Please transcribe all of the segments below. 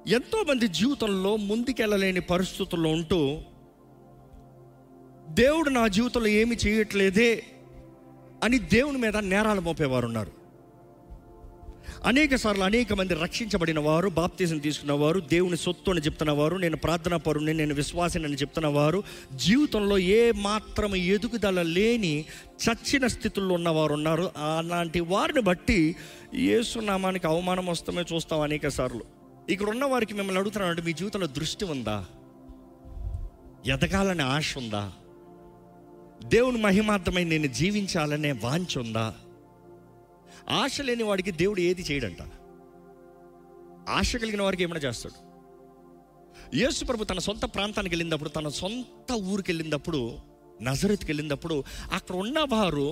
ఎంతోమంది జీవితంలో ముందుకెళ్ళలేని పరిస్థితుల్లో ఉంటూ దేవుడు నా జీవితంలో ఏమి చేయట్లేదే అని దేవుని మీద నేరాలు మోపేవారు ఉన్నారు అనేక సార్లు అనేక మంది రక్షించబడిన వారు బాప్తీసం తీసుకున్న వారు దేవుని సొత్తు అని చెప్తున్న వారు నేను ప్రార్థనా పరుని నేను విశ్వాసిని అని చెప్తున్న వారు జీవితంలో ఏ మాత్రం ఎదుగుదల లేని చచ్చిన స్థితుల్లో ఉన్నవారు ఉన్నారు అలాంటి వారిని బట్టి ఏసునామానికి అవమానం వస్తామే చూస్తాం అనేక సార్లు ఇక్కడ ఉన్న వారికి మిమ్మల్ని అడుగుతున్నానంటే మీ జీవితంలో దృష్టి ఉందా ఎదగాలనే ఆశ ఉందా దేవుని మహిమార్థమై నేను జీవించాలనే వాంఛ ఉందా ఆశ లేని వాడికి దేవుడు ఏది చేయడంట ఆశ కలిగిన వారికి ఏమైనా చేస్తాడు యేసు ప్రభు తన సొంత ప్రాంతానికి వెళ్ళినప్పుడు తన సొంత ఊరికి వెళ్ళినప్పుడు నజరత్కి వెళ్ళినప్పుడు అక్కడ ఉన్నవారు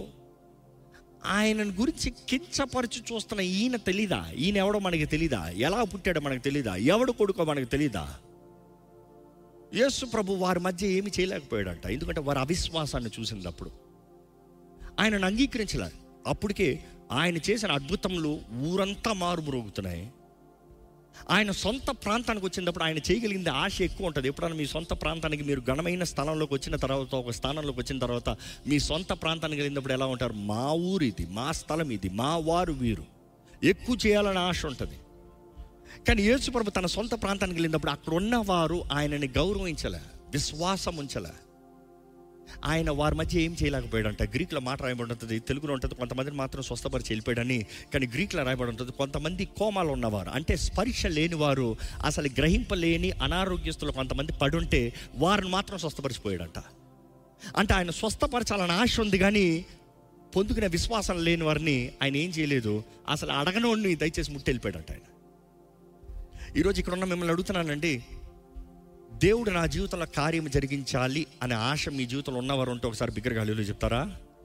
ఆయనను గురించి కించపరిచి చూస్తున్న ఈయన తెలీదా ఈయన ఎవడో మనకి తెలీదా ఎలా పుట్టాడో మనకు తెలీదా ఎవడు కొడుకో మనకు తెలీదా యేసు ప్రభు వారి మధ్య ఏమి చేయలేకపోయాడంట ఎందుకంటే వారి అవిశ్వాసాన్ని చూసినప్పుడు ఆయనను అంగీకరించలే అప్పటికే ఆయన చేసిన అద్భుతములు ఊరంతా మారుమ్రోగుతున్నాయి ఆయన సొంత ప్రాంతానికి వచ్చినప్పుడు ఆయన చేయగలిగింది ఆశ ఎక్కువ ఉంటుంది ఎప్పుడైనా మీ సొంత ప్రాంతానికి మీరు ఘనమైన స్థలంలోకి వచ్చిన తర్వాత ఒక స్థానంలోకి వచ్చిన తర్వాత మీ సొంత ప్రాంతానికి వెళ్ళినప్పుడు ఎలా ఉంటారు మా ఊరు ఇది మా స్థలం ఇది మా వారు వీరు ఎక్కువ చేయాలని ఆశ ఉంటుంది కానీ యేసుప్రభు తన సొంత ప్రాంతానికి వెళ్ళినప్పుడు అక్కడ ఉన్నవారు ఆయనని గౌరవించలే విశ్వాసం ఉంచలే ఆయన వారి మధ్య ఏం చేయలేకపోయాడంట గ్రీక్లో మాట రాయబడి ఉంటుంది తెలుగులో ఉంటుంది కొంతమందిని మాత్రం స్వస్థపరిచి వెళ్ళిపోయాడని కానీ గ్రీక్లో రాయబడి ఉంటుంది కొంతమంది కోమాలు ఉన్నవారు అంటే స్పర్శ లేని వారు అసలు గ్రహింపలేని అనారోగ్యస్తులు కొంతమంది పడుంటే వారిని మాత్రం స్వస్థపరిచిపోయాడంట అంటే ఆయన స్వస్థపరచాలని ఆశ ఉంది కానీ పొందుకునే విశ్వాసం లేని వారిని ఆయన ఏం చేయలేదు అసలు అడగనోడిని దయచేసి ముట్టి వెళ్ళిపోయాడంట ఆయన ఈరోజు ఇక్కడ ఉన్న మిమ్మల్ని అడుగుతున్నానండి దేవుడు నా జీవితంలో కార్యం జరిగించాలి అనే ఆశ మీ జీవితంలో ఉన్నవారు ఉంటే ఒకసారి బిగ్గరగా హల్లెలూయా చెప్తారా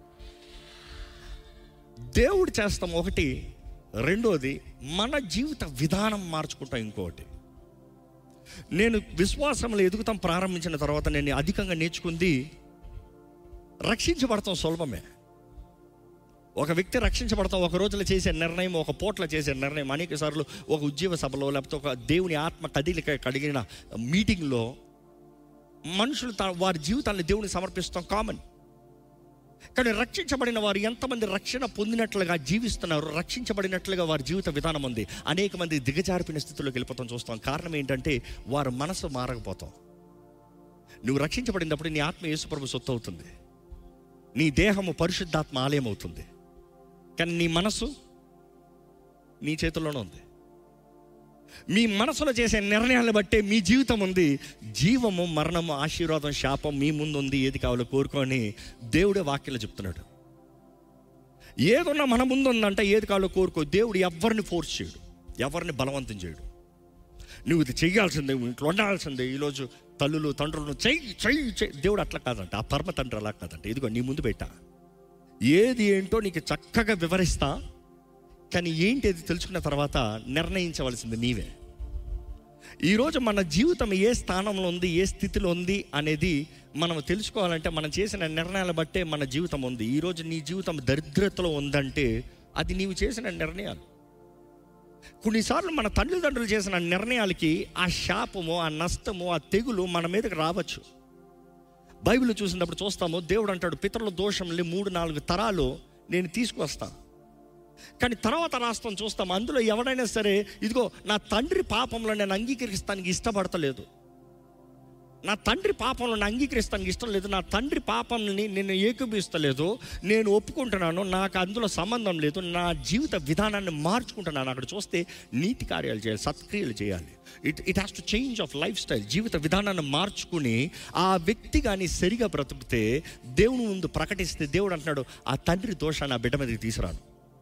దేవుడు చేస్తాం ఒకటి రెండోది మన జీవిత విధానం మార్చుకుంటాం ఇంకోటి నేను విశ్వాసంలో ఎదుగుతాం ప్రారంభించిన తర్వాత నేను అధికంగా నేర్చుకుంది రక్షించబడతాం సులభమే ఒక వ్యక్తి రక్షించబడతాం ఒక రోజులో చేసే నిర్ణయం ఒక పూటలో చేసే నిర్ణయం అనేక సార్లు ఒక ఉద్యోగ సభలో లేకపోతే ఒక దేవుని ఆత్మ కదిలిక కడిగిన మీటింగ్లో మనుషులు తా- వారి జీవితాన్ని దేవుని సమర్పిస్తాం కామన్ కానీ రక్షించబడిన వారు ఎంతమంది రక్షణ పొందినట్లుగా జీవిస్తున్నారు రక్షించబడినట్లుగా వారి జీవిత విధానం ఉంది అనేక మంది దిగజారిపోయిన స్థితిలోకి వెళ్ళిపోతాం చూస్తాం కారణం ఏంటంటే వారి మనసు మారకపోతాం నువ్వు రక్షించబడినప్పుడు నీ ఆత్మ యేసుప్రభు సొత్తు అవుతుంది నీ దేహము పరిశుద్ధాత్మ ఆలయం అవుతుంది కానీ నీ మనసు నీ చేతుల్లోనే ఉంది మీ మనసులో చేసే నిర్ణయాలను బట్టే మీ జీవితం ఉంది జీవము మరణము ఆశీర్వాదం శాపం మీ ముందు ఉంది ఏది కావాలో కోరుకొని దేవుడే వాక్యలో చెప్తున్నాడు ఏదున్నా మన ముందు ఉందంటే ఏది కావాలో కోరుకో దేవుడు ఎవరిని ఫోర్స్ చేయడు ఎవరిని బలవంతం చేయడు నువ్వు ఇది చేయాల్సిందే నువ్వు ఇంట్లో ఉండాల్సిందే ఈరోజు తల్లులు తండ్రులు చెయ్యి చెయ్యి చెయ్యి దేవుడు అట్లా కాదంట ఆ పరమ తండ్రి అలా కాదంట ఇదిగో నీ ముందు పెట్టా ఏది ఏంటో నీకు చక్కగా వివరిస్తా కానీ ఏంటి అది తెలుసుకున్న తర్వాత నిర్ణయించవలసింది నీవే ఈరోజు మన జీవితం ఏ స్థానంలో ఉంది ఏ స్థితిలో ఉంది అనేది మనం తెలుసుకోవాలంటే మనం చేసిన నిర్ణయాల బట్టే మన జీవితం ఉంది ఈరోజు నీ జీవితం దరిద్రతలో ఉందంటే అది నీవు చేసిన నిర్ణయాలు కొన్నిసార్లు మన తల్లిదండ్రులు చేసిన నిర్ణయాలకి ఆ శాపము ఆ నష్టము ఆ తెగులు మన మీదకి రావచ్చు బైబిల్ చూసినప్పుడు చూస్తాము దేవుడు అంటాడు పితరుల దోషంని మూడు నాలుగు తరాలు నేను తీసుకొస్తా కానీ తర్వాత రాష్ట్రం చూస్తాం అందులో ఎవడైనా సరే ఇదిగో నా తండ్రి పాపంలో నేను అంగీకరిస్తానికి ఇష్టపడతలేదు నా తండ్రి పాపంలో నేను అంగీకరిస్తానికి ఇష్టం లేదు నా తండ్రి పాపంని నేను ఏకీపిస్తలేదు నేను ఒప్పుకుంటున్నాను నాకు అందులో సంబంధం లేదు నా జీవిత విధానాన్ని మార్చుకుంటున్నాను అక్కడ చూస్తే నీతి కార్యాలు చేయాలి సత్క్రియలు చేయాలి it it has to change of life style జీవిత విధానాన్ని మార్చుకుని ఆ వ్యక్తి కానీ సరిగా బ్రతుకుతే దేవుని ముందు ప్రకటిస్తే దేవుడు అంటున్నాడు ఆ తండ్రి దోషాన్ని ఆ బిడ్డ మీదకి తీసుకురాను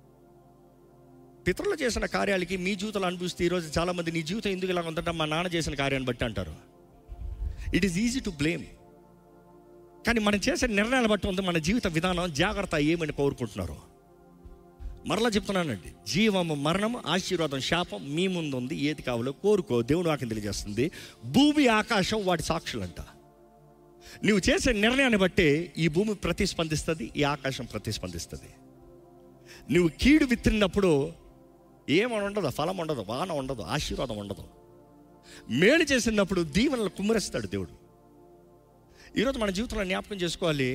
పితరులు చేసిన కార్యాలకి మీ జీవితంలో అనిపిస్తే ఈరోజు చాలామంది నీ జీవితం ఎందుకు ఇలా ఉందంటే మా నాన్న చేసిన కార్యాన్ని బట్టి అంటారు it is easy to blame కానీ మనం చేసే నిర్ణయాలు బట్టి ఉంది మన జీవిత విధానం జాగ్రత్త ఏమని కోరుకుంటున్నారు మరలా చెప్తున్నానండి జీవము మరణము ఆశీర్వాదం శాపం మీ ముందు ఉంది ఏది కావాలో కోరుకో దేవుడు వాకి తెలియజేస్తుంది భూమి ఆకాశం వాటి సాక్షులంట నువ్వు చేసే నిర్ణయాన్ని బట్టే ఈ భూమి ప్రతిస్పందిస్తుంది ఈ ఆకాశం ప్రతిస్పందిస్తుంది నువ్వు కీడు విత్తినప్పుడు ఏమని ఉండదు ఫలం ఉండదు వాన ఉండదు ఆశీర్వాదం ఉండదు మేలు చేసినప్పుడు దీవెనలు కుమ్మరిస్తాడు దేవుడు ఈరోజు మన జీవితంలో జ్ఞాపకం చేసుకోవాలి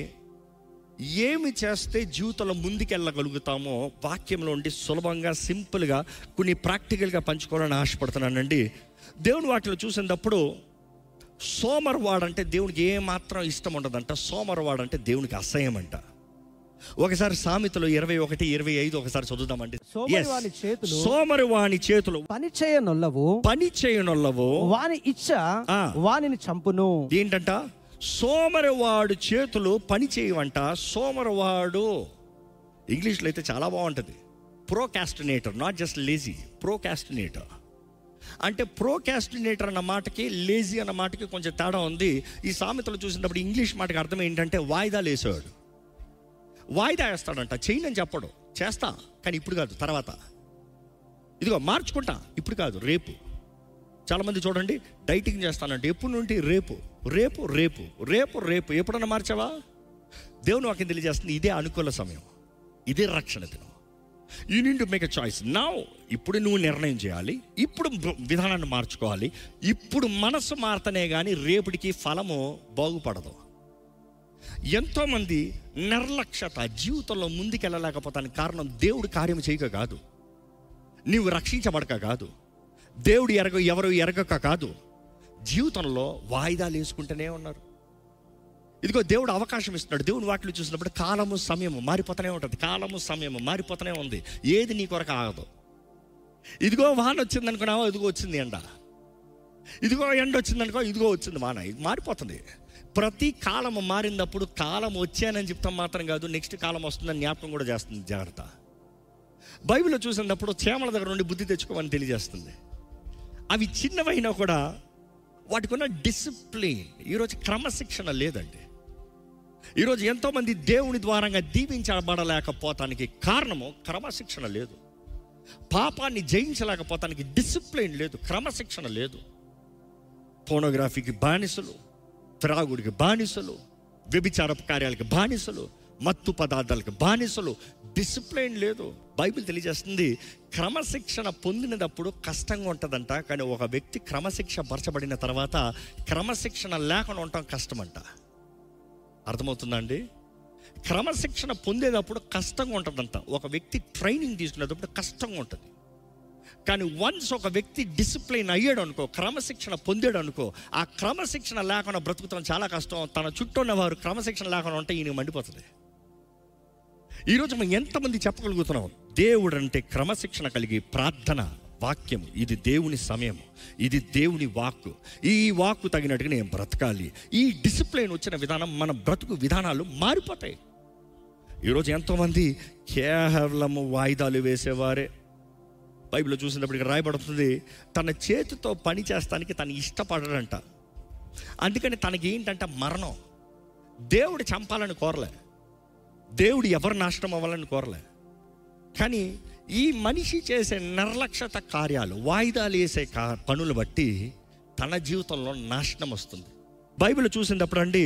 ఏమి చేస్తే జీవితంలో ముందుకెళ్ళగలుగుతామో వాక్యంలో ఉండి సులభంగా సింపుల్గా కొన్ని ప్రాక్టికల్గా పంచుకోవాలని ఆశపడుతున్నానండి దేవుని వాటిలో చూసినప్పుడు సోమరవాడు అంటే దేవునికి ఏ మాత్రం ఇష్టం ఉండదంట సోమరవాడు అంటే దేవునికి అసహ్యం అంట ఒకసారి సామెతలు ఇరవై ఒకటి ఇరవై ఐదు ఒకసారి చదువుదామండి సోమరివాని చేతులు సోమరి వాని చేతులు పని చేయనొల్లవు పని చేయనొల్లవు వాని ఇచ్చ ఆ. వానిని చంపును ఏంటంట సోమరివాడు చేతులు పని చేయవంట సోమరివాడు ఇంగ్లీష్లో అయితే చాలా బాగుంటుంది procrastinator not just lazy procrastinator అంటే ప్రోకాస్టినేటర్ అన్న మాటకి లేజీ అన్న మాటకి కొంచెం తేడా ఉంది ఈ సామెతలు చూసినప్పుడు ఇంగ్లీష్ మాటకి అర్థం ఏంటంటే వాయిదాలు వేసేవాడు వాయిదా వేస్తాడంట చేయనని చెప్పడు చేస్తా కానీ ఇప్పుడు కాదు తర్వాత ఇదిగో మార్చుకుంటా ఇప్పుడు కాదు రేపు చాలామంది చూడండి డైటింగ్ చేస్తానంటే ఎప్పుడు నుండి రేపు రేపు రేపు రేపు రేపు ఎప్పుడన్నా మార్చావా దేవుని వాక్యం తెలియజేస్తుంది ఇదే అనుకూల సమయం ఇదే రక్షణ దినం you need to make a choice నా ఇప్పుడు నువ్వు నిర్ణయం చేయాలి ఇప్పుడు బ- విధానాన్ని మార్చుకోవాలి ఇప్పుడు మనసు మారతనే కానీ రేపటికి ఫలము బాగుపడదు ఎంతోమంది నిర్లక్ష్యత జీవితంలో ముందుకెళ్ళలేకపోతానికి కారణం దేవుడు కార్యం చేయక కాదు నీవు రక్షించబడక కాదు దేవుడు ఎరగ ఎవరు ఎరగక కాదు జీవితంలో వాయిదాలు వేసుకుంటూనే ఉన్నారు ఇదిగో దేవుడు అవకాశం ఇస్తున్నాడు దేవుని వాటిలో చూసినప్పుడు కాలము సమయము మారిపోతూనే ఉంటుంది కాలము సమయము మారిపోతూనే ఉంది ఏది నీ కొరకు ఆగదు ఇదిగో వాన వచ్చింది అనుకున్నావా ఇదిగో వచ్చింది ఎండ ఇదిగో ఎండ వచ్చింది అనుకో ఇదిగో వచ్చింది వాన ఇది మారిపోతుంది ప్రతి కాలము మారినప్పుడు కాలం వచ్చానని చెప్తాం మాత్రం కాదు నెక్స్ట్ కాలం వస్తుందని జ్ఞాపకం కూడా చేస్తుంది జాగ్రత్త బైబిల్లో చూసినప్పుడు చేమల దగ్గర నుండి బుద్ధి తెచ్చుకోమని తెలియజేస్తుంది అవి చిన్నవైనా కూడా వాటికి ఉన్న డిసిప్లిన్ ఈరోజు క్రమశిక్షణ లేదండి ఈరోజు ఎంతోమంది దేవుని ద్వారంగా దీవించబడలేకపోతానికి కారణము క్రమశిక్షణ లేదు పాపాన్ని జయించలేకపోతానికి డిసిప్లిన్ లేదు క్రమశిక్షణ లేదు పోనోగ్రఫీకి బానిసలు త్రాగుడికి బానిసలు వ్యభిచారపు కార్యాలకి బానిసలు మత్తు పదార్థాలకు బానిసలు డిసిప్లిన్ లేదు బైబిల్ తెలియజేస్తుంది క్రమశిక్షణ పొందినప్పుడు కష్టంగా ఉంటుందంట కానీ ఒక వ్యక్తి క్రమశిక్ష పరచబడిన తర్వాత క్రమశిక్షణ లేకుండా ఉండటం కష్టమంట అర్థమవుతుందండి క్రమశిక్షణ పొందేటప్పుడు కష్టంగా ఉంటుందంట ఒక వ్యక్తి ట్రైనింగ్ తీసుకునేటప్పుడు కష్టంగా ఉంటుంది కానీ వన్స్ ఒక వ్యక్తి డిసిప్లిన్ అయ్యాడు అనుకో క్రమశిక్షణ పొందాడు అనుకో ఆ క్రమశిక్షణ లేకుండా బ్రతుకుతాం చాలా కష్టం తన చుట్టూ ఉన్న వారు క్రమశిక్షణ లేకుండా ఉంటే ఈయన మండిపోతుంది ఈరోజు మనం ఎంతమంది చెప్పగలుగుతున్నాం దేవుడు అంటే క్రమశిక్షణ కలిగి ప్రార్థన వాక్యం ఇది దేవుని సమయం ఇది దేవుని వాక్కు ఈ వాక్కు తగినట్టుగా నేను బ్రతకాలి ఈ డిసిప్లిన్ వచ్చిన విధానం మన బ్రతుకు విధానాలు మారిపోతాయి ఈరోజు ఎంతోమంది కేవలము వాయిదాలు వేసేవారే బైబిల్లో చూసినప్పటికీ రాయబడుతుంది తన చేతితో పని చేస్తానికి తను ఇష్టపడడంట అందుకని తనకి ఏంటంటే మరణం దేవుడు చంపాలని కోరలే దేవుడు ఎవరు నాశనం అవ్వాలని కోరలే కానీ ఈ మనిషి చేసే నిర్లక్ష్యత కార్యాలు వాయిదాలు వేసే కా పనులు బట్టి తన జీవితంలో నాశనం వస్తుంది బైబిల్ చూసినప్పుడు అండి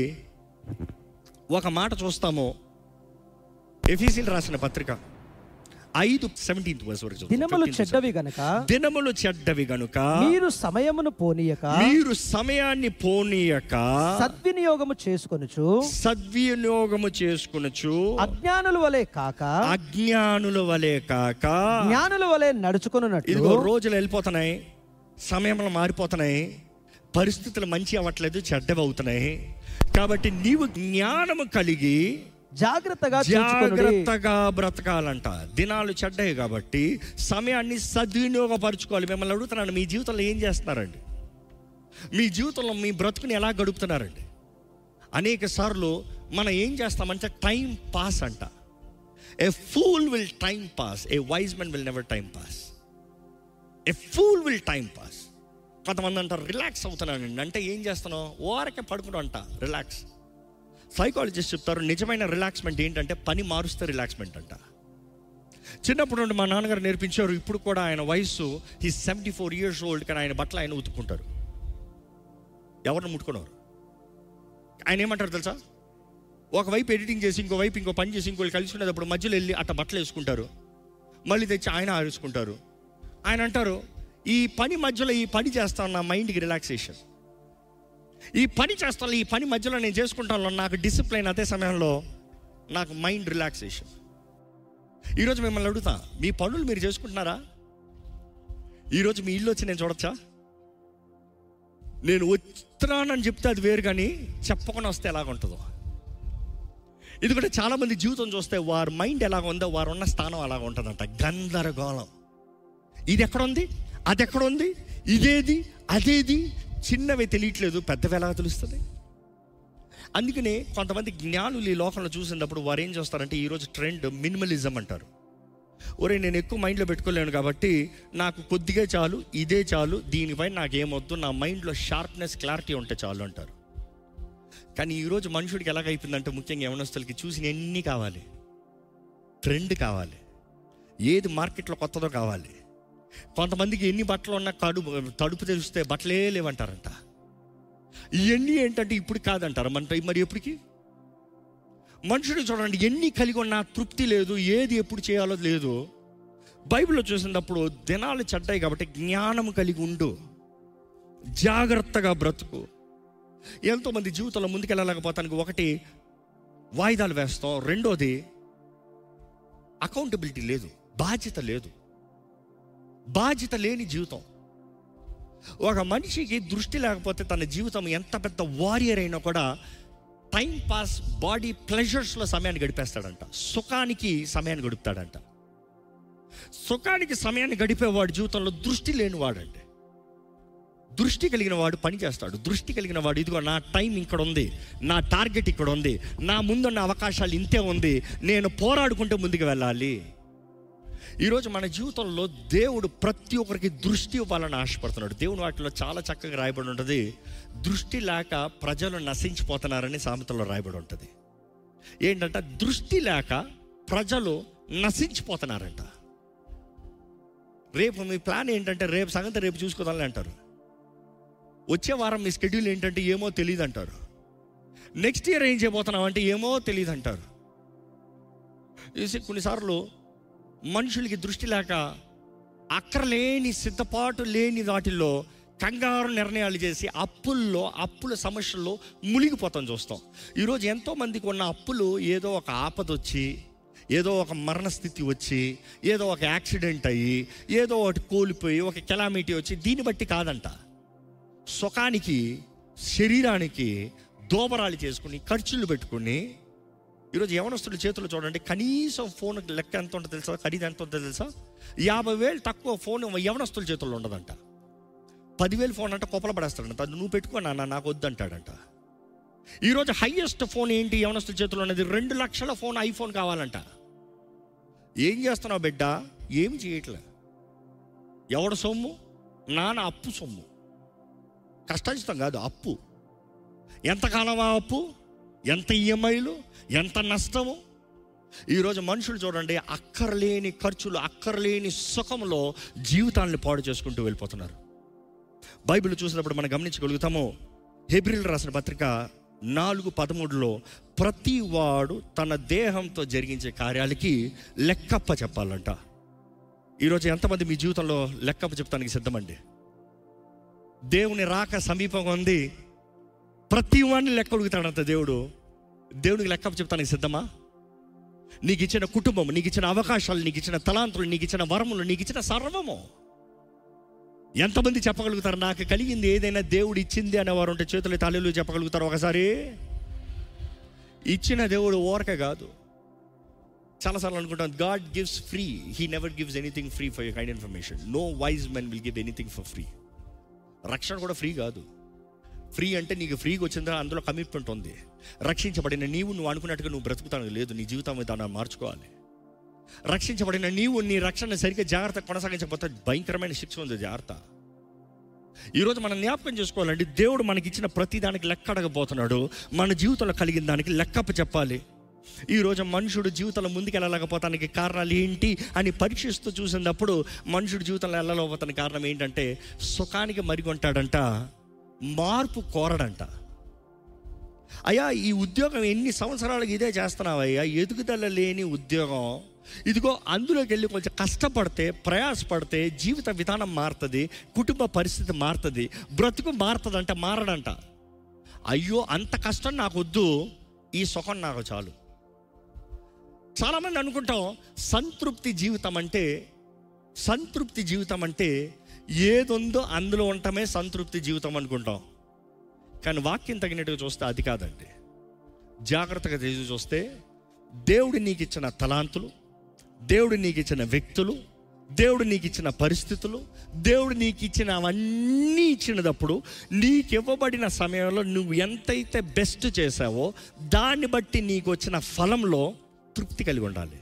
ఒక మాట చూస్తాము ఎఫీసీలు రాసిన పత్రిక ఐదు సెవెంటీన్త్ వర్స్ వరకు చదువు. దినములు 15th చెడ్డవి గనక దినములు చెడ్డవి గనుక మీరు సమయమును పోనీయక మీరు సమయాన్ని పోనీయక సద్వినియోగము చేసుకొనుచు సద్వినియోగము చేసుకునొచ్చు అజ్ఞానుల వలె కాక అజ్ఞానుల వలె కాక జ్ఞానుల వలె నడుచుకొనున్నట్లు ఇదిగో రోజులు వెళ్ళిపోతున్నాయి సమయంలో మారిపోతున్నాయి పరిస్థితులు మంచి అవ్వట్లేదు చెడ్డవి అవుతున్నాయి కాబట్టి నీవు జ్ఞానము కలిగి జాగ్రత్తగా చూచుకొనుడి జాగ్రత్తగా బ్రతకాలంట దినాలు చెడ్డాయి కాబట్టి సమయాన్ని సద్వినియోగపరచుకోవాలి మిమ్మల్ని అడుగుతున్నాను మీ జీవితంలో ఏం చేస్తున్నారండి మీ జీవితంలో మీ బ్రతుకుని ఎలా గడుపుతున్నారండి అనేక సార్లు మనం ఏం చేస్తామంటే టైం పాస్ అంట a fool will time pass a wise men will never time pass a fool will time pass కొంతమంది అంటారు రిలాక్స్ అవుతున్నానండి అంటే ఏం చేస్తున్నావు ఓరకే పడుకుని అంట రిలాక్స్ సైకాలజిస్ట్ చెప్తారు నిజమైన రిలాక్స్మెంట్ ఏంటంటే పని మారుస్తే రిలాక్స్మెంట్ అంట చిన్నప్పుడు నుండి మా నాన్నగారు నేర్పించారు ఇప్పుడు కూడా ఆయన వయసు ఈ సెవెంటీ ఫోర్ ఇయర్స్ ఓల్డ్ కానీ ఆయన బట్టలు ఆయన ఉతుక్కుంటారు ఎవరిని ముట్టుకున్నారు ఆయన ఏమంటారు తెలుసా ఒకవైపు ఎడిటింగ్ చేసి ఇంకో వైపు ఇంకో పని చేసి ఇంకోళ్ళు కలుసుకునేటప్పుడు మధ్యలో వెళ్ళి అట్ట బట్టలు వేసుకుంటారు మళ్ళీ తెచ్చి ఆయన ఆరేసుకుంటారు ఆయన అంటారు ఈ పని మధ్యలో ఈ పని చేస్తాను నా మైండ్కి రిలాక్సేషన్ ఈ పని చేస్తాను ఈ పని మధ్యలో నేను చేసుకుంటాను నాకు డిసిప్లైన్ అదే సమయంలో నాకు మైండ్ రిలాక్సేషన్ ఈరోజు మిమ్మల్ని అడుగుతా మీ పనులు మీరు చేసుకుంటున్నారా ఈరోజు మీ ఇల్లు వచ్చి నేను చూడొచ్చా నేను వస్తున్నానని చెప్తే అది వేరు కానీ చెప్పకుండా వస్తే ఎలాగ ఉంటుందో ఎందుకంటే చాలామంది జీవితం చూస్తే వారి మైండ్ ఎలాగ ఉందో వారు ఉన్న స్థానం అలాగ ఉంటుందంట గందరగోళం ఇది ఎక్కడ ఉంది అది ఎక్కడ ఉంది ఇదేది అదేది చిన్నవి తెలియట్లేదు పెద్దవి ఎలా తెలుస్తుంది అందుకనే కొంతమంది జ్ఞానులు ఈ లోకంలో చూసినప్పుడు వారు ఏం చేస్తారంటే ఈరోజు ట్రెండ్ మినిమలిజం అంటారు ఒరే నేను ఎక్కువ మైండ్లో పెట్టుకోలేను కాబట్టి నాకు కొద్దిగా చాలు ఇదే చాలు దీనిపై నాకు ఏమొద్దు నా మైండ్లో షార్ప్నెస్ క్లారిటీ ఉంటే చాలు అంటారు కానీ ఈరోజు మనుషుడికి ఎలాగైపోయిందంటే ముఖ్యంగా యవనస్తులకి చూసిన ఎన్ని కావాలి ట్రెండ్ కావాలి ఏది మార్కెట్లో కొత్తదో కావాలి కొంతమందికి ఎన్ని బట్టలు ఉన్నా కడుపు తడుపు తెలిస్తే బట్టలే లేవంటారంట ఇవన్నీ ఏంటంటే ఇప్పుడు కాదంటారు మన మరి ఎప్పటికి మనుషుడు చూడండి ఎన్ని కలిగి ఉన్నా తృప్తి లేదు ఏది ఎప్పుడు చేయాలో లేదు బైబిల్లో చూసినప్పుడు దినాలు చెడ్డాయి కాబట్టి జ్ఞానం కలిగి ఉండు జాగ్రత్తగా బ్రతుకు ఎంతోమంది జీవితంలో ముందుకెళ్ళలేకపోతానికి ఒకటి వాయిదాలు వేస్తాం రెండోది అకౌంటబిలిటీ లేదు బాధ్యత లేదు బాధ్యత లేని జీవితం ఒక మనిషికి దృష్టి లేకపోతే తన జీవితం ఎంత పెద్ద వారియర్ అయినా కూడా టైం పాస్ బాడీ ప్లెజర్స్లో సమయాన్ని గడిపేస్తాడంట సుఖానికి సమయాన్ని గడుపుతాడంట సుఖానికి సమయాన్ని గడిపేవాడు జీవితంలో దృష్టి లేనివాడండి దృష్టి కలిగిన వాడు పని చేస్తాడు దృష్టి కలిగిన వాడు ఇదిగో నా టైం ఇక్కడ ఉంది నా టార్గెట్ ఇక్కడ ఉంది నా ముందున్న అవకాశాలు ఇంతే ఉంది నేను పోరాడుకుంటే ముందుకు వెళ్ళాలి ఈరోజు మన జీవితంలో దేవుడు ప్రతి ఒక్కరికి దృష్టి ఇవ్వాలని ఆశపడుతున్నాడు దేవుడు వాటిలో చాలా చక్కగా రాయబడి ఉంటుంది దృష్టి లేక ప్రజలు నశించిపోతున్నారని సామెతలో రాయబడి ఉంటుంది ఏంటంటే దృష్టి లేక ప్రజలు నశించిపోతున్నారంట రేపు మీ ప్లాన్ ఏంటంటే రేపు సంగతి రేపు చూసుకోదాలని అంటారు వచ్చే వారం మీ షెడ్యూల్ ఏంటంటే ఏమో తెలియదు అంటారు నెక్స్ట్ ఇయర్ ఏం చేయబోతున్నాం అంటే ఏమో తెలియదు అంటారు చూసి కొన్నిసార్లు మనుషులకి దృష్టి లేక అక్కరలేని సిద్ధపాటు లేని వాటిల్లో కంగారు నిర్ణయాలు చేసి అప్పుల్లో అప్పుల సమస్యల్లో మునిగిపోతాం చూస్తాం ఈరోజు ఎంతో మందికి ఉన్న అప్పులు ఏదో ఒక ఆపద వచ్చి ఏదో ఒక మరణ స్థితి వచ్చి ఏదో ఒక యాక్సిడెంట్ అయ్యి ఏదో ఒకటి కోల్పోయి ఒక కెలామిటీ వచ్చి దీన్ని బట్టి కాదంట సుఖానికి శరీరానికి దోబరాలు చేసుకుని ఖర్చులు పెట్టుకుని ఈరోజు యవనస్తుల చేతులు చూడండి కనీసం ఫోన్ లెక్క ఎంత ఉంటుందో తెలుసా ఖరీదు ఎంత ఉంటుందో తెలుసా యాభై వేలు తక్కువ ఫోన్ యవనస్తుల చేతుల్లో ఉండదంట పదివేలు ఫోన్ అంటే కొప్పల పడేస్తాడంట అది నువ్వు పెట్టుకో నాన్న నాకు వద్దంటాడంట ఈరోజు హైయెస్ట్ ఫోన్ ఏంటి యవనస్తుల చేతుల్లో ఉన్నది రెండు లక్షల ఫోన్ ఐఫోన్ కావాలంట ఏం చేస్తున్నావు బిడ్డ ఏం చేయట్లే ఎవడ సొమ్ము నాన్న అప్పు సొమ్ము కష్టాజితం కాదు అప్పు ఎంతకాలం ఆ అప్పు ఎంత ఈఎంఐలు ఎంత నష్టము ఈరోజు మనుషులు చూడండి అక్కర్లేని ఖర్చులు అక్కర్లేని సుఖంలో జీవితాన్ని పాడు చేసుకుంటూ వెళ్ళిపోతున్నారు బైబిల్ చూసినప్పుడు మనం గమనించగలుగుతాము హెబ్రిల్ రాసిన పత్రిక నాలుగు పదమూడులో ప్రతి వాడు తన దేహంతో జరిగించే కార్యాలకి లెక్కప్ప చెప్పాలంట ఈరోజు ఎంతమంది మీ జీవితంలో లెక్కప్ప చెప్తానికి సిద్ధమండి దేవుని రాక సమీపంగా ఉంది ప్రతి వాడిని లెక్క అడుగుతాడంట దేవుడు దేవునికి లెక్క చెప్తానికి సిద్ధమా నీకు ఇచ్చిన కుటుంబం నీకు ఇచ్చిన అవకాశాలు నీకు ఇచ్చిన తలాంతులు నీకు ఇచ్చిన వరములు నీకు ఇచ్చిన సర్వము ఎంతమంది చెప్పగలుగుతారు నాకు కలిగింది ఏదైనా దేవుడు ఇచ్చింది అనేవారు ఉంటే చేతులు తల్లిలు చెప్పగలుగుతారు ఒకసారి ఇచ్చిన దేవుడు ఓరక కాదు చాలాసార్లు అనుకుంటాం God gives free he never gives anything free for you kind information no wise men will give anything for free రక్షణ కూడా ఫ్రీ కాదు ఫ్రీ అంటే నీకు ఫ్రీగా వచ్చిందా అందులో కమిట్మెంట్ ఉంది రక్షించబడిన నీవు నువ్వు అనుకున్నట్టుగా నువ్వు బ్రతుకుతాను లేదు నీ జీవితం విధానం మార్చుకోవాలి రక్షించబడిన నీవు నీ రక్షణ సరిగ్గా జాగ్రత్త కొనసాగించకపోతే భయంకరమైన శిక్ష ఉంది జాగ్రత్త ఈరోజు మనం జ్ఞాపకం చేసుకోవాలండి దేవుడు మనకి ఇచ్చిన ప్రతి దానికి లెక్క అడగబోతున్నాడు మన జీవితంలో కలిగిన దానికి లెక్కప్ప చెప్పాలి ఈరోజు మనుషుడు జీవితంలో ముందుకు వెళ్ళలేకపోతానికి కారణాలు ఏంటి అని పరీక్షిస్తూ చూసినప్పుడు మనుషుడు జీవితంలో వెళ్ళలేకపోతానికి కారణం ఏంటంటే సుఖానికి మరిగొంటాడంట మార్పు కోరడంట అయ్యా ఈ ఉద్యోగం ఎన్ని సంవత్సరాలకు ఇదే చేస్తున్నావయ్యా ఎదుగుదల లేని ఉద్యోగం ఇదిగో అందులోకి వెళ్ళి కొంచెం కష్టపడితే ప్రయాసపడితే జీవిత విధానం మారుతుంది కుటుంబ పరిస్థితి మారుతుంది బ్రతుకు మారుతుంది అంటే మారడంట అయ్యో అంత కష్టం నాకు వద్దు ఈ సుఖం నాకు చాలు చాలామంది అనుకుంటాం సంతృప్తి జీవితం అంటే సంతృప్తి జీవితం అంటే ఏదుందో అందులో ఉండటమే సంతృప్తి జీవితం అనుకుంటాం కానీ వాక్యం తగినట్టుగా చూస్తే అది కాదండి జాగ్రత్తగా చేసి చూస్తే దేవుడు నీకు ఇచ్చిన తలాంతులు దేవుడు నీకు ఇచ్చిన వ్యక్తులు దేవుడు నీకు ఇచ్చిన పరిస్థితులు దేవుడు నీకు ఇచ్చిన అవన్నీ ఇచ్చినప్పుడు నీకు ఇవ్వబడిన సమయంలో నువ్వు ఎంతైతే బెస్ట్ చేసావో దాన్ని బట్టి నీకు వచ్చిన ఫలంలో తృప్తి కలిగి ఉండాలి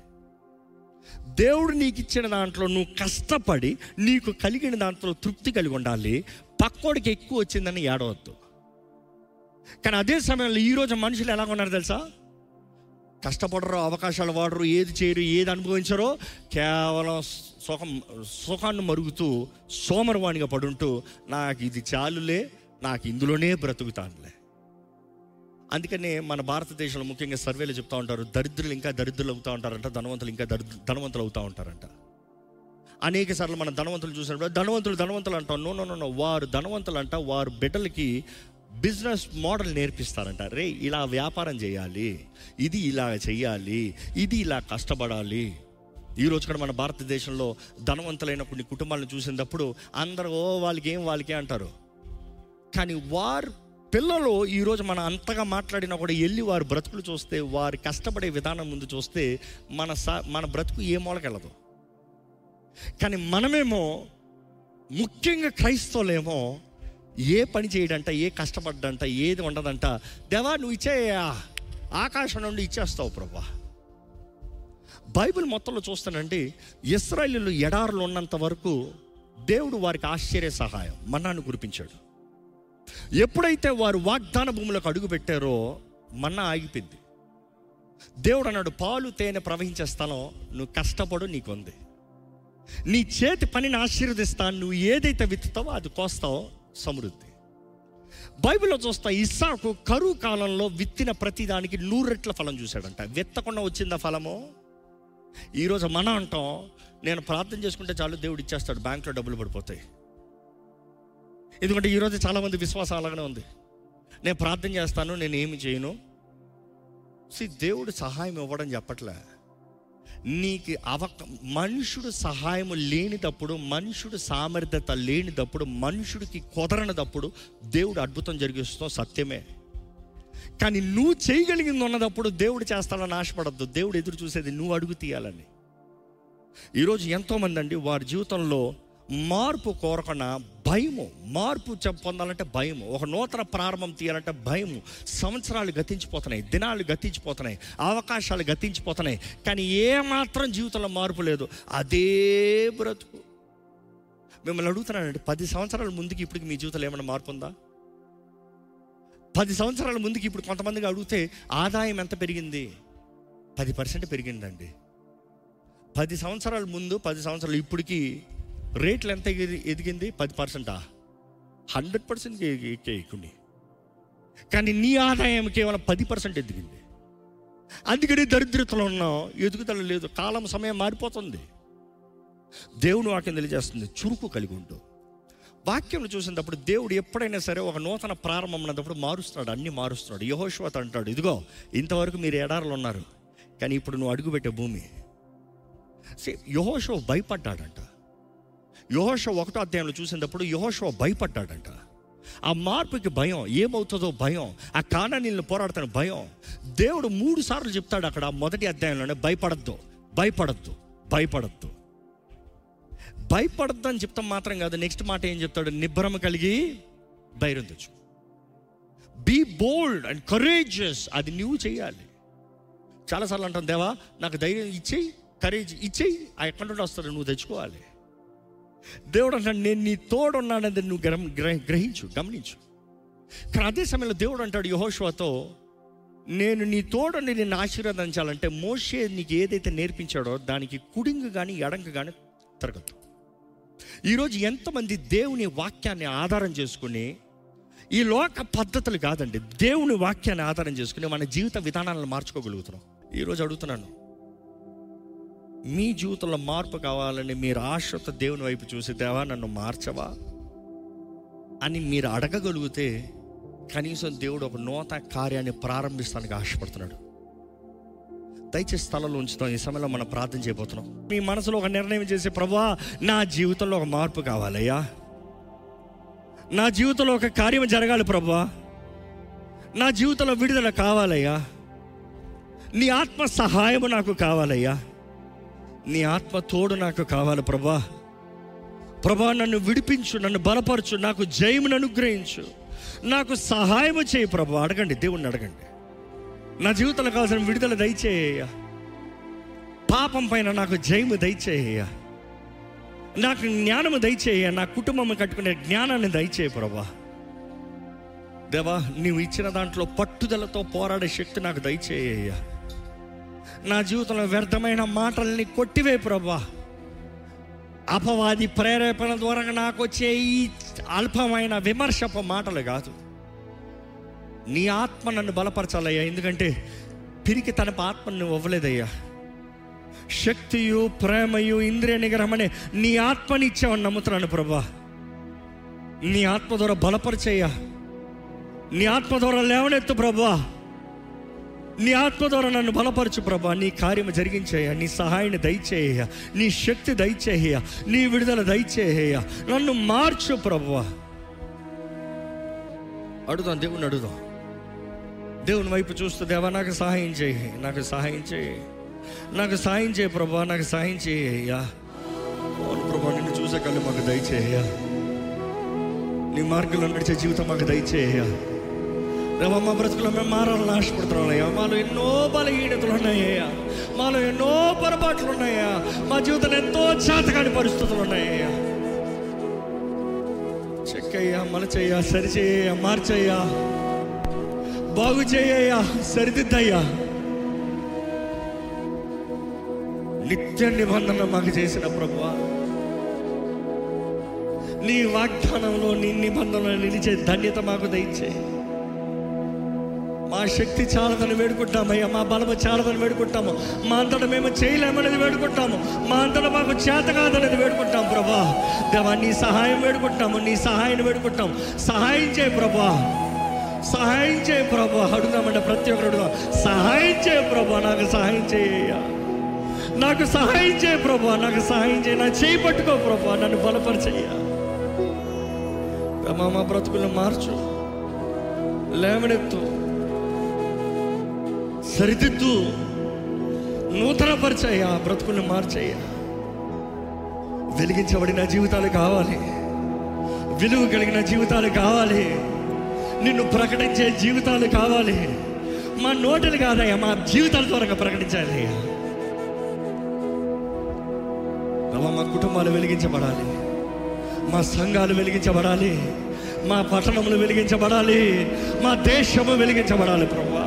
దేవుడు నీకు ఇచ్చిన దాంట్లో నువ్వు కష్టపడి నీకు కలిగిన దాంట్లో తృప్తి కలిగి ఉండాలి పక్కోడికి ఎక్కువ వచ్చిందని ఏడవద్దు కానీ అదే సమయంలో ఈరోజు మనుషులు ఎలా ఉన్నారు తెలుసా కష్టపడరు అవకాశాలు వాడరు ఏది చేయరు ఏది అనుభవించరో కేవలం సుఖం సుఖాన్ని మరుగుతూ సోమరవాణిగా పడుంటూ నాకు ఇది చాలులే నాకు ఇందులోనే బ్రతుకుతానులే అందుకనే మన భారతదేశంలో ముఖ్యంగా సర్వేలు చెప్తా ఉంటారు దరిద్రులు ఇంకా దరిద్రులు అవుతూ ఉంటారంట ధనవంతులు ఇంకా దరిద్ర ధనవంతులు అవుతూ ఉంటారంట అనేక సార్లు మన ధనవంతులు చూసినప్పుడు ధనవంతులు ధనవంతులు అంటాం నో నో నో, నో వారు ధనవంతులు అంట వారు బిడ్డలకి బిజినెస్ మోడల్ నేర్పిస్తారంట రే ఇలా వ్యాపారం చేయాలి ఇది ఇలా చేయాలి ఇది ఇలా కష్టపడాలి ఈ రోజు కూడా మన భారతదేశంలో ధనవంతులైన కొన్ని కుటుంబాలను చూసినప్పుడు అందరూ "ఓ, వాళ్ళకి ఏం వాళ్ళకే అంటారు కానీ వారు పిల్లలు ఈరోజు మనం అంతగా మాట్లాడినా కూడా వెళ్ళి వారి బ్రతుకులు చూస్తే వారి కష్టపడే విధానం ముందు చూస్తే మన సా మన బ్రతుకు ఏ మూలకెళ్ళదు కానీ మనమేమో ముఖ్యంగా క్రైస్తవులేమో ఏ పని చేయడంట ఏ కష్టపడ్డంట ఏది ఉండదంట దేవా నువ్వు ఇచ్చే ఆకాశం నుండి ఇచ్చేస్తావు ప్రభా బైబిల్ మొత్తంలో చూస్తానండి ఇస్రాయలీలు ఎడారులు ఉన్నంత వరకు దేవుడు వారికి ఆశ్చర్య సహాయం మన్నాను కురిపించాడు ఎప్పుడైతే వారు వాగ్దాన భూములకు అడుగు పెట్టారో మన్నా ఆగిపోయింది దేవుడు అన్నాడు పాలు తేనె ప్రవహించే స్థలం నువ్వు కష్టపడు నీకుంది నీ చేతి పనిని ఆశీర్వదిస్తాను నువ్వు ఏదైతే విత్తుతావో అది కోస్తావో సమృద్ధి బైబిల్లో చూస్తా ఇస్సాకు కరువు కాలంలో విత్తిన ప్రతిదానికి నూరు రెట్ల ఫలం చూశాడంట విత్తకుండా వచ్చిందా ఫలము ఈరోజు మనం అంటాం నేను ప్రార్థన చేసుకుంటే చాలు దేవుడు ఇచ్చేస్తాడు బ్యాంక్లో డబ్బులు పడిపోతాయి ఎందుకంటే ఈరోజు చాలామంది విశ్వాసం అలాగనే ఉంది నేను ప్రార్థన చేస్తాను నేను ఏమి చేయను సి దేవుడు సహాయం ఇవ్వడం చెప్పట్లే నీకు అవక మనుషుడు సహాయం లేనిటప్పుడు మనుషుడు సామర్థ్యత లేనిటప్పుడు మనుషుడికి కుదరనిటప్పుడు దేవుడు అద్భుతం జరిగిస్తాం సత్యమే కానీ నువ్వు చేయగలిగింది ఉన్నదప్పుడు దేవుడు చేస్తాడని ఆశపడద్దు దేవుడు ఎదురు చూసేది నువ్వు అడుగు తీయాలని ఈరోజు ఎంతోమంది అండి వారి జీవితంలో మార్పు కోరకుండా భయము మార్పు చె- పొందాలంటే భయము ఒక నూతన ప్రారంభం తీయాలంటే భయము సంవత్సరాలు గతించిపోతున్నాయి దినాలు గతించిపోతున్నాయి అవకాశాలు గతించిపోతున్నాయి కానీ ఏమాత్రం జీవితంలో మార్పు లేదు అదే బ్రతుకు మిమ్మల్ని అడుగుతున్నానండి పది సంవత్సరాల ముందుకి ఇప్పటికి మీ జీవితంలో ఏమైనా మార్పు ఉందా పది సంవత్సరాల ముందుకి ఇప్పుడు కొంతమందికి అడిగితే ఆదాయం ఎంత పెరిగింది పది పర్సెంట్ పెరిగిందండి పది సంవత్సరాల ముందు పది సంవత్సరాలు ఇప్పటికి రేట్లు ఎంత ఎగిరి- ఎదిగింది పది పర్సెంటా హండ్రెడ్ పర్సెంట్ ఎక్కుంది కానీ నీ ఆదాయం కేవలం పది పర్సెంట్ ఎదిగింది అందుకని దరిద్రతలో ఉన్నాం ఎదుగుదల లేదు కాలం సమయం మారిపోతుంది దేవుని వాక్యం తెలియజేస్తుంది చురుకు కలిగి ఉండు వాక్యం చూసినప్పుడు దేవుడు ఎప్పుడైనా సరే ఒక నూతన ప్రారంభం ఉన్నప్పుడు మారుస్తున్నాడు అన్ని మారుస్తున్నాడు యహోశ్వత అంటాడు ఇదిగో ఇంతవరకు మీరు ఎడారులు ఉన్నారు కానీ ఇప్పుడు నువ్వు అడుగుపెట్టే భూమి యహోషో భయపడ్డాడంట యహోషో ఒకటో అధ్యాయంలో చూసినప్పుడు యహోషో భయపడ్డాడంట ఆ మార్పుకి భయం ఏమవుతుందో భయం ఆ కాణానీళ్ళని పోరాడుతున్న భయం దేవుడు మూడు సార్లు చెప్తాడు అక్కడ ఆ మొదటి అధ్యాయంలోనే భయపడద్దు భయపడద్దు భయపడద్దు భయపడద్దు అని చెప్తాం మాత్రం కాదు నెక్స్ట్ మాట ఏం చెప్తాడు నిబ్బరం కలిగి ధైర్యం తెచ్చు బీ బోల్డ్ అండ్ కరేజియస్ అది నువ్వు చేయాలి చాలాసార్లు అంటాం దేవా నాకు ధైర్యం ఇచ్చేయి కరేజ్ ఇచ్చేయి ఆ ఎక్కడి నుండి వస్తాడు నువ్వు తెచ్చుకోవాలి దేవుడు అంటాడు నేను నీ తోడున్నానని నువ్వు గ్రహ గ్రహ- గ్రహించు గమనించు కానీ అదే సమయంలో దేవుడు అంటాడు యహోష్వాతో నేను నీ తోడుని నిన్ను ఆశీర్వదించాలంటే మోషే నీకు ఏదైతే నేర్పించాడో దానికి కుడింగు కానీ ఎడంకు కానీ తిరగద్దు ఈరోజు ఎంతమంది దేవుని వాక్యాన్ని ఆధారం చేసుకుని ఈ లోక పద్ధతులు కాదండి దేవుని వాక్యాన్ని ఆధారం చేసుకుని మన జీవిత విధానాలను మార్చుకోగలుగుతున్నాం ఈరోజు అడుగుతున్నాను మీ జీవితంలో మార్పు కావాలని మీరు ఆశతో దేవుని వైపు చూసి దేవా నన్ను మార్చవా అని మీరు అడగగలిగితే కనీసం దేవుడు ఒక నూతన కార్యాన్ని ప్రారంభిస్తానికి ఆశపడుతున్నాడు దయచేసి స్థలంలో ఉంచుతాం ఈ సమయంలో మనం ప్రార్థన చేయబోతున్నాం మీ మనసులో ఒక నిర్ణయం చేసి ప్రభా నా జీవితంలో ఒక మార్పు కావాలయ్యా నా జీవితంలో ఒక కార్యం జరగాలి ప్రభా నా జీవితంలో విడుదల కావాలయ్యా నీ ఆత్మ సహాయము నాకు కావాలయ్యా నీ ఆత్మ తోడు నాకు కావాలి ప్రభా ప్రభా నన్ను విడిపించు నన్ను బలపరచు నాకు జయమును అనుగ్రహించు నాకు సహాయము చేయి ప్రభా అడగండి దేవుణ్ణి అడగండి నా జీవితంలో కావాల్సిన విడుదల దయచేయ పాపం పైన నాకు జయము దయచేయ నాకు జ్ఞానము దయచేయ నా కుటుంబం కట్టుకునే జ్ఞానాన్ని దయచేయ ప్రభా దేవా నీవు ఇచ్చిన దాంట్లో పట్టుదలతో పోరాడే శక్తి నాకు దయచేయ నా జీవితంలో వ్యర్థమైన మాటల్ని కొట్టివే ప్రభా అపవాది ప్రేరేపణ ద్వారా నాకు వచ్చే ఈ అల్పమైన విమర్శపు మాటలు కాదు నీ ఆత్మ నన్ను బలపరచాలయ్యా ఎందుకంటే పిరికి తన ఆత్మను నువ్వు ఇవ్వలేదయ్యా శక్తియు ప్రేమయు ఇంద్రియ నిగ్రహం అనే నీ ఆత్మని ఇచ్చావని నమ్ముతున్నాను ప్రభా నీ ఆత్మ ద్వారా బలపరిచయ్యా నీ ఆత్మ ద్వారా లేవనెత్తు ప్రభా నీ ఆత్మ ద్వారా నన్ను బలపరచు ప్రభా నీ కార్యము జరిగించేయ నీ సహాయాన్ని దయచేయ నీ శక్తి దయచేయ నీ విడుదల దయచేయ నన్ను మార్చు ప్రభా అడుగుదాం దేవుని అడుగుదాం దేవుని వైపు చూస్తూ దేవా నాకు సహాయం చేయి నాకు సహాయం చేయి నాకు సహాయం చేయి ప్రభా నాకు సహాయం చేయ్యా అవును ప్రభా నిన్ను చూసే కళ్ళు మాకు దయచేయ నీ మార్గంలో నడిచే జీవితం మాకు దయచేయ దేవా మా బ్రతుకులో మేము మారాలని ఆశపడుతున్నాయ్యా మాలో ఎన్నో బలహీనతలు ఉన్నాయ్యా మాలో ఎన్నో పొరపాట్లు ఉన్నాయా మా జీవితంలో ఎంతో చేతకాని పరిస్థితులు ఉన్నాయ్యా చెక్కయ్యా మలచయ్యా సరిచేయ్యా మార్చయ్యా బాగు చేయ్యా సరిదిద్దయ్యా నిత్య నిబంధన మాకు చేసిన ప్రభువా నీ వాగ్దానంలో నీ నిబంధనలో నిలిచే ధన్యత మాకు దయచే మా శక్తి చాలదని వేడుకుంటామయ్యా మా బలము చాలదని వేడుకుంటాము మా అంతటా మేము చేయలేమనేది వేడుకుంటాము మా అంతటా మాకు చేత కాదనేది వేడుకుంటాం ప్రభా దేవా నీ సహాయం వేడుకుంటాము నీ సహాయం వేడుకుంటాం సహాయం చేయి ప్రభా సహాయం చేయి ప్రభా అడుగుదామంటే ప్రతి ఒక్కరు అడుగుదాం సహాయం చేయి ప్రభా నాకు సహాయం చేయ నాకు సహాయం చేయి ప్రభా నాకు సహాయం చేయి నా చేయి పట్టుకో ప్రభా నన్ను బలపరిచయ్యా ప్రభా మా బ్రతుకులను మార్చు లేవనెత్తు సరిదిద్దు నూతన పరిచయ్యా బ్రతుకులను మార్చయ్యా వెలిగించబడిన జీవితాలు కావాలి విలువ కలిగిన జీవితాలు కావాలి నిన్ను ప్రకటించే జీవితాలు కావాలి మా నోటలు కాదయ్యా మా జీవితాల ద్వారా ప్రకటించాలి అయ్యా ప్రభా, మా కుటుంబాలు వెలిగించబడాలి మా సంఘాలు వెలిగించబడాలి మా పట్టణములు వెలిగించబడాలి మా దేశము వెలిగించబడాలి ప్రభా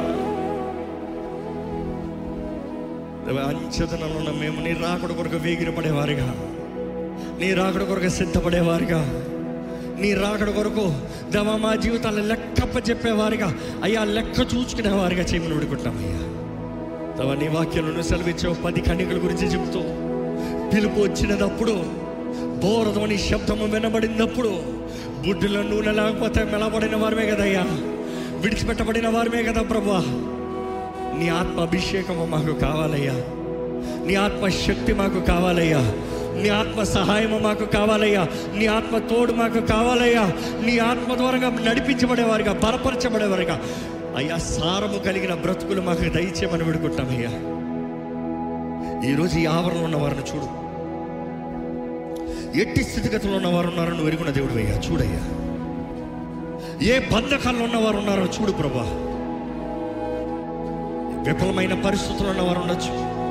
అంచతనంలో ఉన్న మేము నీ రాకడ కొరకు వేగిరపడేవారిగా నీ రాకడ కొరకు సిద్ధపడేవారిగా నీ రాకడ కొరకు దేవా మా జీవితాన్ని లెక్కప్ప చెప్పేవారిగా అయ్యా లెక్క చూసుకునేవారిగా చేయమని వేడుకుంటామయ్యా దేవా నీ వాక్యాలను సెలవిచ్చావు పది కణికల గురించి చెబుతూ పిలుపు వచ్చినప్పుడు బోరదమని శబ్దము వినబడినప్పుడు బుడ్డులో నూనె లేకపోతే మెలబడిన వారమే కదయ్యా విడిచిపెట్టబడిన వారమే కదా ప్రభా నీ ఆత్మ అభిషేకము మాకు కావాలయ్యా నీ ఆత్మ శక్తి మాకు కావాలయ్యా నీ ఆత్మ సహాయము మాకు కావాలయ్యా నీ ఆత్మ తోడు మాకు కావాలయ్యా నీ ఆత్మ ద్వారా నడిపించబడేవారుగా బలపరచబడేవారుగా అయ్యా సారము కలిగిన బ్రతుకులు మాకు దయచేయమని విడుకుంటామయ్యా ఈరోజు ఈ ఆవరణలో ఉన్న వారిని చూడు ఎట్టి స్థితిగతుల్లో ఉన్న వారు ఉన్నారో నువ్వు ఎరుగున్న దేవుడు అయ్యా చూడయ్యా ఏ బంధకాల్లో ఉన్నవారు ఉన్నారో చూడు ప్రభా విఫలమైన పరిస్థితుల్లో ఉన్న వారు ఉండొచ్చు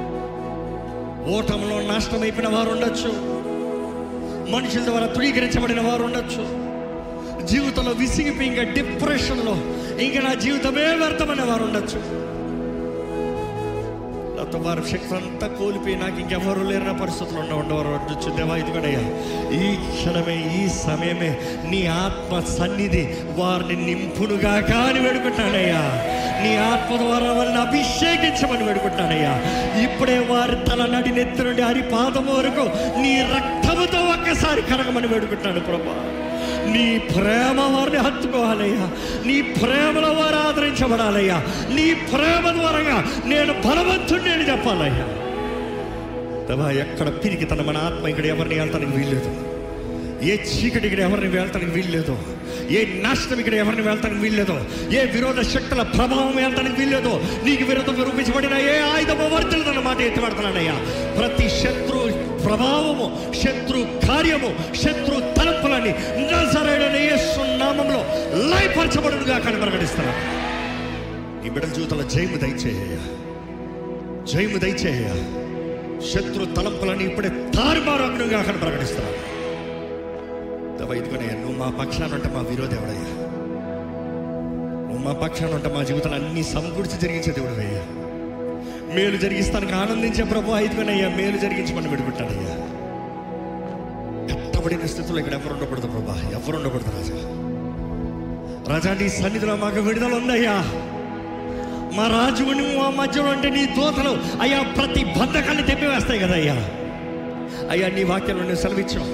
ఓటంలో నాశనమైపోయిన వారు ఉండొచ్చు మనుషుల ద్వారా తృణీకరించబడిన వారు ఉండొచ్చు జీవితంలో విసిగిపోయి ఇంకా డిప్రెషన్లో ఇంకా నా జీవితమే వ్యర్థమైన వారు ఉండొచ్చు నా తర్వాత వారి శక్తి అంతా కోల్పోయి నాకు ఇంకెవరు లేరన్న పరిస్థితులు ఉన్న ఉండవారు అడ్డొచ్చు దేవా ఇదిగోనయ్యా ఈ క్షణమే ఈ సమయమే నీ ఆత్మ సన్నిధి వారిని నింపునుగా కాని వేడుకుంటానయ్యా నీ ఆత్మ ద్వారా వారిని అభిషేకించమని వేడుకుంటానయ్యా ఇప్పుడే వారి తల నడి నెత్తి నుండి హరి పాదం వరకు నీ రక్తముతో ఒక్కసారి కరగమని వేడుకుంటాను ప్రభా నీ ప్రేమ వారిని హత్తుకోవాలయ్యా నీ ప్రేమలో వారు ఆదరించబడాలయ్యా నీ ప్రేమ ద్వారా నేను బలవంతుడిని అని చెప్పాలయ్యా దేవా ఎక్కడ పిరికి తన మన ఆత్మ ఇక్కడ ఎవరిని వెళ్తానికి వీల్లేదు ఏ చీకటి ఇక్కడ ఎవరిని వెళ్తానికి వీల్లేదు ఏ నాశనం ఇక్కడ ఎవరిని వెళ్తానికి వీల్లేదు ఏ విరోధ శక్తుల ప్రభావం వెళ్తానికి వీల్లేదు నీకు విరోధంగా రూపించబడిన ఏ ఆయుధము వర్తిల్లదన్న మాట ఎత్తిపడతానయ్యా ప్రతి శత్రు ప్రభావము శత్రు కార్యము శత్రు తలంపులని నజరేడని యేసు నామంలో లయపరచబడునుగా కానీ ప్రకటిస్తాను ఈ బిడ్డల జీవితంలో జయము దయచేయ జయము దయచేయ శత్రు తలంపులని ఇప్పుడే తారుమారుగా కానీ ప్రకటిస్తున్నాను తవ ఇదిగోనయ్యా నువ్వు మా పక్షాన ఉంటే మా విరోధి ఎవడయ్యా నువ్వు మా పక్షాన ఉంటే మా జీవితంలో అన్ని సమకూర్చి జరిగించే దేవుడు అయ్యా మేలు జరిగిస్తానికి ఆనందించే ప్రభు ఇదిగోనయ్యా మేలు జరిగించమని పెడుకుంటాడయ్యా కట్టబడిన స్థితిలో ఇక్కడ ఎవరు ఉండకూడదు ప్రభా ఎవరు ఉండకూడదు రాజా రాజా నీ సన్నిధిలో మాకు విడుదల ఉందయ్యా మా రాజు నువ్వు మా మధ్యలో అంటే నీ దోతలు అయ్యా ప్రతి బంధకాన్ని తెప్పివేస్తాయి కదా అయ్యా అయ్యా నీ వాక్యంలో నువ్వు సెలవిచ్చావు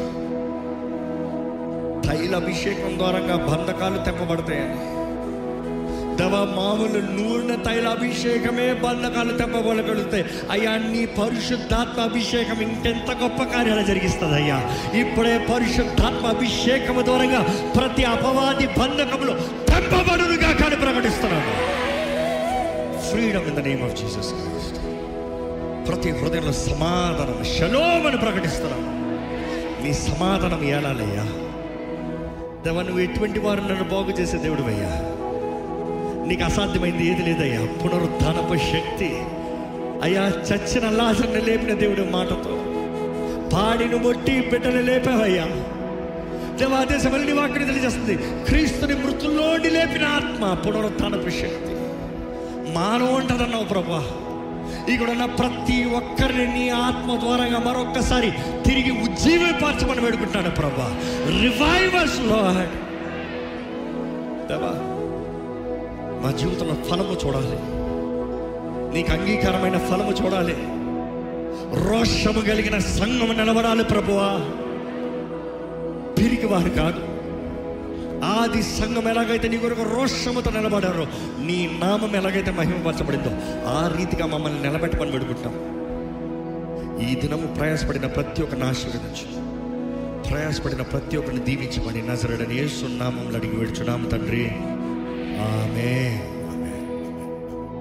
తైల అభిషేకం ద్వారంగా బంధకాలు తెప్పబడతాయని దవ మామూలు నూనె తైల అభిషేకమే బంధకాలు తెప్పబడగలుగుతాయి అయ్యా నీ పరిశుద్ధాత్మ అభిషేకం ఇంకెంత గొప్ప కార్యాలు జరిగిస్తుంది అయ్యా ఇప్పుడే పరిశుద్ధాత్మ అభిషేకము ద్వారంగా ప్రతి అపవాది బంధకములు తెప్పబడునుగా కానీ ప్రకటిస్తున్నాను freedom in the name of Jesus Christ ప్రతి హృదయంలో సమాధానం షలోమ్ అని ప్రకటిస్తున్నాను నీ సమాధానం ఏలాలయ్యా దేవా నువ్వు ఎటువంటి వారు నన్ను బాగు చేసే దేవుడు అయ్యా నీకు అసాధ్యమైంది ఏది లేదయ్యా పునరుద్ధానపు శక్తి అయ్యా చచ్చిన లాజర్ని లేపిన దేవుడు మాటతో పాడిను మొట్టి బిడ్డను లేపావయ్యా దేవా అదే సమయంలో నీ వాక్యం తెలియజేస్తుంది క్రీస్తుని మృతుల్లోని లేపిన ఆత్మ పునరుద్ధానపు శక్తి మానవ ఉంటుందన్నావు ప్రభా ఇక్కడ ఉన్న ప్రతి ఒక్కరిని నీ ఆత్మ ద్వారంగా మరొక్కసారి తిరిగి ఉజ్జీవపరచమని వేడుకుంటాను ప్రభా రివైవర్స్ లార్డ్ దేవా మా జీవితంలో ఫలము చూడాలి నీకు అంగీకారమైన ఫలము చూడాలి రోషము కలిగిన సంఘము నిలబడాలి ప్రభువా పిరికి వారు కాదు ఆది సంఘం ఎలాగైతే నీ కొరకు రోషముతో నిలబడారో నీ నామం ఎలాగైతే మహిమపరచబడిందో ఆ రీతిగా మమ్మల్ని నిలబెట్టమని పెడుకుంటాం ఈ దినము ప్రయాసపడిన ప్రతి ఒక్కరిని ఆశీర్వదించు ప్రయాసపడిన ప్రతి ఒక్కరిని దీవించమని నజరడని ఏ సున్నామంలో అడిగి వేడుచున్నాము తండ్రి ఆమె